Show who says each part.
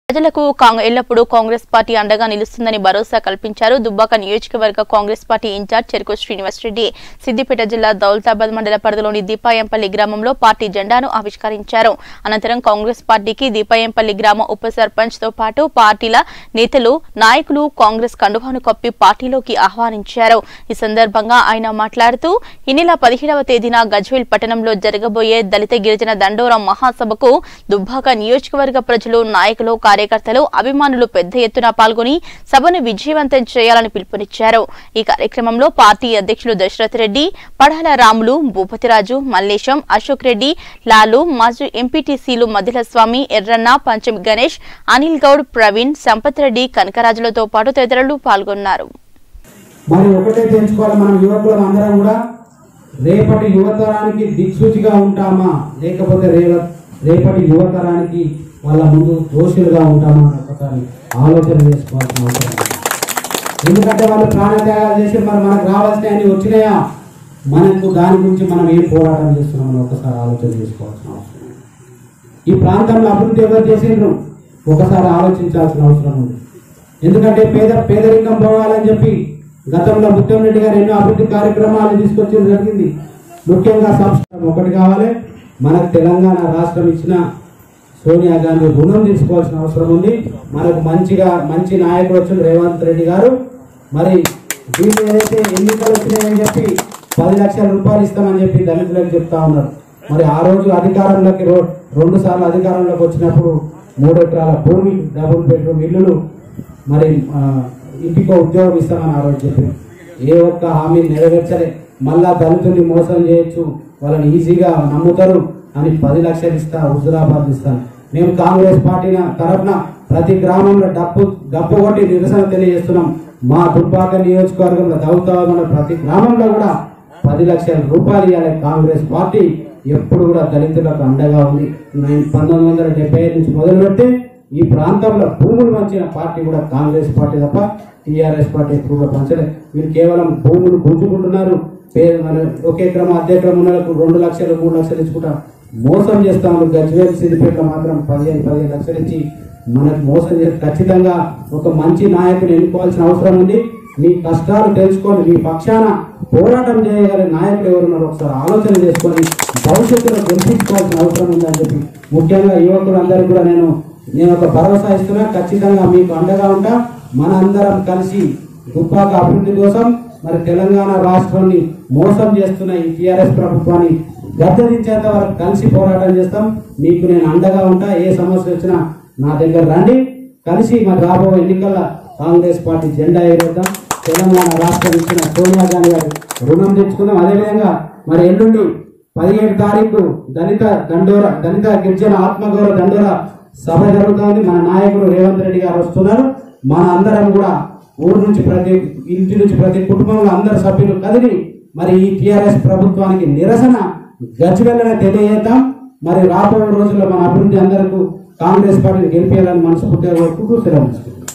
Speaker 1: ప్రజలకు కాంగ్- ఎల్లప్పుడూ కాంగ్రెస్ పార్టీ అండగా నిలుస్తుందని భరోసా కల్పించారు దుబ్బాక నియోజకవర్గ కాంగ్రెస్ పార్టీ ఇన్ఛార్జ్ చెరుకు శ్రీనివాసరెడ్డి సిద్దిపేట జిల్లా దౌలతాబాద్ మండల పరిధిలోని దీపాయంపల్లి గ్రామంలో పార్టీ జెండాను ఆవిష్కరించారు అనంతరం కాంగ్రెస్ పార్టీకి దీపాయంపల్లి గ్రామ ఉప సర్పంచ్ తో పాటు పార్టీల నేతలు నాయకులు కాంగ్రెస్ కండువాను కప్పి పార్టీలోకి ఆహ్వానించారు ఈ సందర్భంగా ఆయన మాట్లాడుతూ ఈ నెల పదిహేడవ తేదీన గజ్వేల్ పట్టణంలో జరగబోయే దళిత గిరిజన దండోరా మహాసభకు దుబ్బాక నియోజకవర్గ ప్రజలు నాయకులు కార్యకర్తలు అభిమానులు పెద్ద ఎత్తున పాల్గొని సభను విజయవంతం చేయాలని పిలుపునిచ్చారు ఈ కార్యక్రమంలో పార్టీ అధ్యక్షులు దశరథ్ రెడ్డి పడాల రాములు భూపతిరాజు మల్లేశం అశోక్ రెడ్డి లాలు మాజీ ఎంపీటీసీలు మదిల స్వామి ఎర్రన్న పంచమి గణేష్ అనిల్ గౌడ్ ప్రవీణ్ సంపత్ రెడ్డి కనకరాజులతో పాటు తదితరులు పాల్గొన్నారు
Speaker 2: మరి ఒకటే తెలుసుకోవాలి మనం యువకులం అందరం కూడా రేపటి యువతరానికి దిక్సూచిగా ఉంటామా లేకపోతే రేవ రేపటి యువతరానికి వాళ్ళ ముందు దోషులుగా ఉంటామా అన్న ఒకసారి ఆలోచన చేసుకోవాల్సిన అవసరం ఉంది. ఎందుకంటే వాళ్ళు ప్రాణత్యాగాలు చేసి మరి మనకు రావాల్సినవి వచ్చినాయా మనకు దాని గురించి మనం ఏం పోరాటం చేస్తున్నామని ఒకసారి ఆలోచన చేసుకోవాల్సిన అవసరం ఉంది. ఈ ప్రాంతంలో అభివృద్ధి ఎవరు చేసిండ్రు ఒకసారి ఆలోచించాల్సిన అవసరం ఉంది ఎందుకంటే పేద పేదరికం పోవాలని చెప్పి గతంలో ముత్యం రెడ్డి గారు ఎన్నో అభివృద్ధి కార్యక్రమాలు తీసుకొచ్చడం జరిగింది ముఖ్యంగా సంస్కరణ ఒకటి కావాలి మనకు తెలంగాణ రాష్ట్రం ఇచ్చిన సోనియా గాంధీ రుణం తీసుకోవాల్సిన అవసరం ఉంది మనకు మంచిగా మంచి నాయకుడు వచ్చిన రేవంత్ రెడ్డి గారు మరి వీళ్ళు ఏదైతే ఎన్నికలు వచ్చినాయని చెప్పి పది లక్షల రూపాయలు ఇస్తామని చెప్పి దళితులకు చెప్తా ఉన్నారు మరి ఆ రోజు అధికారంలోకి రో- రెండు సార్లు అధికారంలోకి వచ్చినప్పుడు మూడు ఎకరాల భూమి డబుల్ బెడ్రూమ్ ఇల్లులు మరి ఆ, ఇంటికో ఉద్యోగం ఇస్తామని ఆ రోజు చెప్పి ఏ ఒక్క హామీ నెరవేర్చలే మళ్ళా దళితుల్ని మోసం చేయొచ్చు వాళ్ళని ఈజీగా నమ్ముతారు అని పది లక్షలు ఇస్తా హుజురాబాద్ ఇస్తాను మేము కాంగ్రెస్ పార్టీ తరఫున ప్రతి గ్రామంలో డప్పు డప్పు కొట్టి నిరసన తెలియజేస్తున్నాం మా దుర్భాగ్య నియోజకవర్గంలో దౌతాబాద్ ప్రతి గ్రామంలో కూడా పది లక్షల రూపాయలు ఇవ్వాలి కాంగ్రెస్ పార్టీ ఎప్పుడు కూడా దళితులకు అండగా ఉంది నైన్ పంతొమ్మిది వందల డెబ్బై ఐదు నుంచి మొదలుపెట్టి ఈ ప్రాంతంలో భూములు పంచిన పార్టీ కూడా కాంగ్రెస్ పార్టీ తప్ప టీఆర్ఎస్ పార్టీ ఎప్పుడు కూడా పంచలేదు వీళ్ళు కేవలం భూములు గుంజుకుంటున్నారు పే- మన ఒకే క్రమం అదే క్రమంలో రెండు లక్షలు మూడు లక్షలు ఇచ్చుకుంటా మోసం చేస్తాము గజ్వేల్ సిద్దిపేట మాత్రం పదిహేను పదిహేను లక్షలు ఇచ్చి మనకు మోసం చేసి ఖచ్చితంగా ఒక మంచి నాయకుని ఎన్నుకోవాల్సిన అవసరం ఉంది మీ కష్టాలు తెలుసుకొని మీ పక్షాన పోరాటం చేయగల నాయకులు ఎవరున్నారో ఒకసారి ఆలోచన చేసుకొని భవిష్యత్తులో గెలిపించుకోవాల్సిన అవసరం ఉందని చెప్పి ముఖ్యంగా యువకులందరూ కూడా నేను నేను ఒక భరోసా ఇస్తున్నా ఖచ్చితంగా మీకు అండగా ఉంటా మన అందరం కలిసి దుబ్బాక అభివృద్ధి కోసం మరి తెలంగాణ రాష్ట్రాన్ని మోసం చేస్తున్న ఈ టిఆర్ఎస్ ప్రభుత్వాన్ని గద్దెదించేంత వరకు కలిసి పోరాటం చేస్తాం మీకు నేను అండగా ఉంటా ఏ సమస్య వచ్చినా నా దగ్గర రండి కలిసి మరి రాబోయే ఎన్నికల్లో కాంగ్రెస్ పార్టీ జెండా ఎగరేద్దాం తెలంగాణ రాష్ట్రం ఇచ్చిన సోనియా గాంధీ గారి రుణం తెచ్చుకుందాం అదేవిధంగా మరి ఎల్లుండి పదిహేడు తారీఖు దళిత దండోర దళిత గిరిజన ఆత్మగౌరవ దండోర సభ జరుగుతోంది మన నాయకుడు రేవంత్ రెడ్డి గారు వస్తున్నారు మన అందరం కూడా ఊరు నుంచి ప్రతి ఇంటి నుంచి ప్రతి కుటుంబంలో అందరు సభ్యులు కదిలి మరి ఈ టిఆర్ఎస్ ప్రభుత్వానికి నిరసన గచ్చివెళ్ళని తెలియజేద్దాం మరి రాబోయే రోజుల్లో మన అభివృద్ధి అందరికీ కాంగ్రెస్ పార్టీని గెలిపేయాలని మనస్ఫూర్తిగా కోరుకుంటూ సెలవు తీసుకుంటాం